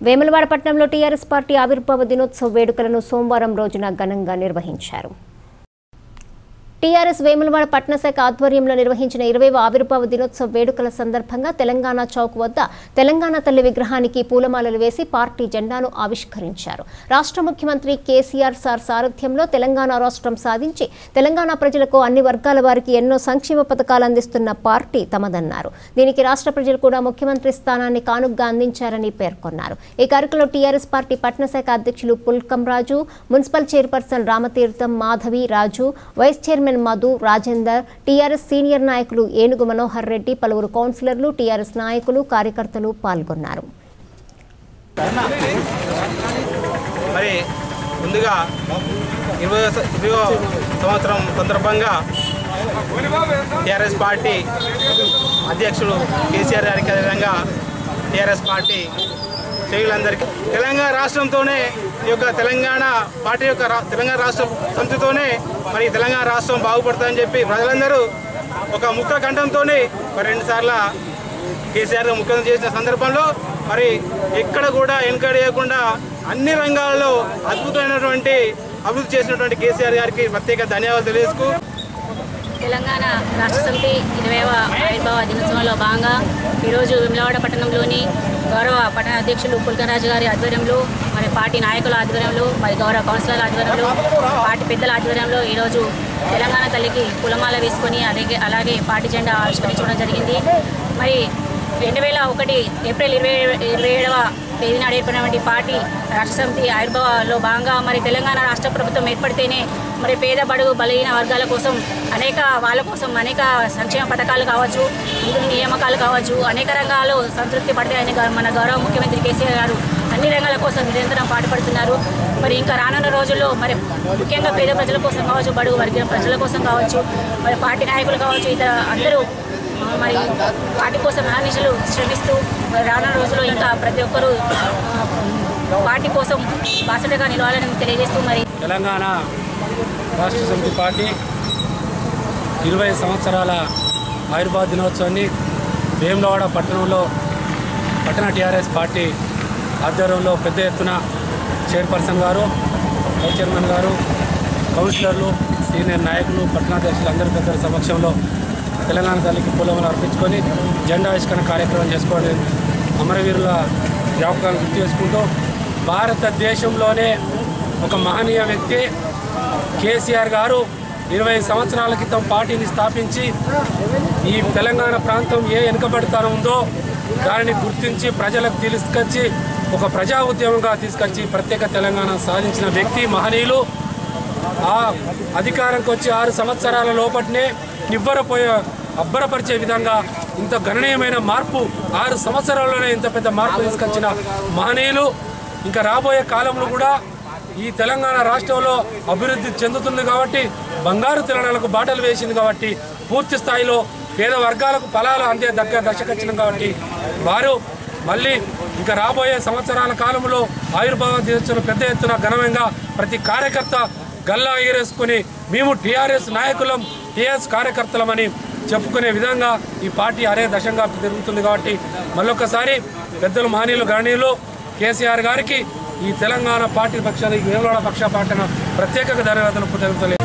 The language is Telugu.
వేములవాడ పట్టణంలో టీఆర్ఎస్ పార్టీ ఆవిర్భావ దినోత్సవ వేడుకలను సోమవారం రోజున ఘనంగా నిర్వహించారు టీఆర్ఎస్ వేములవాడ పట్టణ శాఖ ఆధ్వర్యంలో నిర్వహించిన ఇరవైవ ఆవిర్భావ దినోత్సవ వేడుకల సందర్భంగా తెలంగాణ చౌక్ వద్ద తెలంగాణ తల్లి విగ్రహానికి పూలమాలలు వేసి పార్టీ జెండాను ఆవిష్కరించారు రాష్ట్ర ముఖ్యమంత్రి కేసీఆర్ సార్ సారథ్యంలో తెలంగాణ రాష్ట్రం సాధించి తెలంగాణ ప్రజలకు అన్ని వర్గాల వారికి ఎన్నో సంక్షేమ పథకాలు అందిస్తున్న పార్టీ తమదన్నారు దీనికి రాష్ట్ర ప్రజలు కూడా ముఖ్యమంత్రి స్థానాన్ని కానుగ్గా అందించారని పేర్కొన్నారు ఈ కార్యక్రమంలో టీఆర్ఎస్ పార్టీ పట్టణ శాఖ అధ్యక్షులు Pulkam Raju municipal chairperson Ramatheertham Madhavi Raju vice chairman Madhu Rajender TRS senior నాయకులు ఏనుగు మనోహర్ రెడ్డి పలువురు కౌన్సిలర్లు టీఆర్ఎస్ నాయకులు కార్యకర్తలు పాల్గొన్నారు మరి ముందుగా ఇరవై ఇరవై సంవత్సరం సందర్భంగా టీఆర్ఎస్ పార్టీ అధ్యక్షుడు కేసీఆర్ గారికి అదేవిధంగా టీఆర్ఎస్ పార్టీ చేయులందరికీ తెలంగాణ రాష్ట్రంతోనే ఈ యొక్క తెలంగాణ పార్టీ యొక్క రా- తెలంగాణ రాష్ట్ర సంస్థతోనే మరి తెలంగాణ రాష్ట్రం బాగుపడుతుందని చెప్పి ప్రజలందరూ ఒక ముక్త కంఠంతో మరి రెండుసార్ల కేసీఆర్ గారు ముఖ్యమంత్రి చేసిన సందర్భంలో మరి ఎక్కడ కూడా వెనుకడేయకుండా అన్ని రంగాల్లో అద్భుతమైనటువంటి అభివృద్ధి చేసినటువంటి కేసీఆర్ గారికి ప్రత్యేక ధన్యవాదాలు తెలియజేసుకు తెలంగాణ రాష్ట్ర సమితి ఇరవైవ ఆవిర్భావ దినోత్సవంలో భాగంగా ఈరోజు విమలవాడ పట్టణంలోని గౌరవ పట్టణ అధ్యక్షులు పుల్కరాజు గారి ఆధ్వర్యంలో మరి పార్టీ నాయకుల ఆధ్వర్యంలో మరి గౌరవ కౌన్సిలర్ల ఆధ్వర్యంలో పార్టీ పెద్దల ఆధ్వర్యంలో ఈరోజు తెలంగాణ తల్లికి కులమాల వేసుకొని అలాగే అలాగే పార్టీ జెండా ఆవిష్కరించడం జరిగింది మరి రెండు వేల ఒకటి ఏప్రిల్ ఇరవై ఇరవై ఏడవ తేదీన ఏర్పడినటువంటి పార్టీ రాష్ట్ర సమితి ఆవిర్భావంలో భాగంగా మరి తెలంగాణ రాష్ట్ర ప్రభుత్వం ఏర్పడితేనే మరి పేద బడుగు బలహీన వర్గాల కోసం అనేక వాళ్ళ కోసం అనేక సంక్షేమ పథకాలు కావచ్చు నిధుల నియామకాలు కావచ్చు అనేక రంగాల్లో సంతృప్తి పడతాయని గౌ- మన గౌరవ ముఖ్యమంత్రి కేసీఆర్ గారు అన్ని రంగాల కోసం నిరంతరం పాటుపడుతున్నారు మరి ఇంకా రానున్న రోజుల్లో మరి ముఖ్యంగా పేద ప్రజల కోసం కావచ్చు బడుగు వర్గీయ ప్రజల కోసం కావచ్చు మరి పార్టీ నాయకులు కావచ్చు ఇతర అందరూ మరి పార్టీ కోసం అహర్నిశలు శ్రమిస్తూ మరి రానున్న రోజుల్లో ఇంకా ప్రతి ఒక్కరూ ఆ, పార్టీ కోసం బాసటగా నిలవాలని తెలియజేస్తూ మరి తెలంగాణ రాష్ట్ర సమితి పార్టీ ఇరవై సంవత్సరాల ఆయుర్వేద దినోత్సవాన్ని వేములవాడ పట్టణంలో పట్టణ టీఆర్ఎస్ పార్టీ ఆధ్వర్యంలో పెద్ద ఎత్తున చైర్పర్సన్ గారు వైస్ చైర్మన్ గారు కౌన్సిలర్లు సీనియర్ నాయకులు పట్టణాధ్యక్షులు అందరి పెద్దల సమక్షంలో తెలంగాణ తల్లికి పూలములు అర్పించుకొని జెండావిష్కరణ కార్యక్రమం చేసుకోవడం అమరవీరుల జ్ఞాపకాలను గుర్తు చేసుకుంటూ భారతదేశంలోనే ఒక మహనీయ వ్యక్తి కేసీఆర్ గారు ఇరవై సంవత్సరాల క్రితం పార్టీని స్థాపించి ఈ తెలంగాణ ప్రాంతం ఏ వెనుకబడితనం ఉందో దానిని గుర్తించి ప్రజలకు తీసుకొచ్చి ఒక ప్రజా ఉద్యమంగా తీసుకొచ్చి ప్రత్యేక తెలంగాణ సాధించిన వ్యక్తి మహనీయులు ఆ అధికారంకి వచ్చి ఆరు సంవత్సరాల లోపటినే నివ్వరపోయే అబ్బరపరిచే విధంగా ఇంత గణనీయమైన మార్పు ఆరు సంవత్సరాల్లోనే ఇంత పెద్ద మార్పు తీసుకొచ్చిన మహనీయులు ఇంకా రాబోయే కాలంలో కూడా ఈ తెలంగాణ రాష్ట్రంలో అభివృద్ధి చెందుతుంది కాబట్టి బంగారు తెలంగాణకు బాటలు వేసింది కాబట్టి పూర్తి స్థాయిలో పేద వర్గాలకు ఫలాలు అందే దగ్గర దశకొచ్చినాం కాబట్టి వారు మళ్ళీ ఇంకా రాబోయే సంవత్సరాల కాలంలో ఆయుర్భావ దినోత్సవం పెద్ద ఎత్తున ఘనంగా ప్రతి కార్యకర్త గల్లా ఎగరేసుకుని మేము టీఆర్ఎస్ నాయకులం టీఆర్ఎస్ కార్యకర్తలమని చెప్పుకునే విధంగా ఈ పార్టీ అరే దశంగా తిరుగుతుంది కాబట్టి మళ్ళొక్కసారి పెద్దలు మహనీయులు గణనీయులు కేసీఆర్ గారికి ఈ తెలంగాణ పార్టీ పక్షానికి వేములవాడ పక్ష పార్టీన ప్రత్యేక ధన్యవాదాలు తెలుపుతలేదు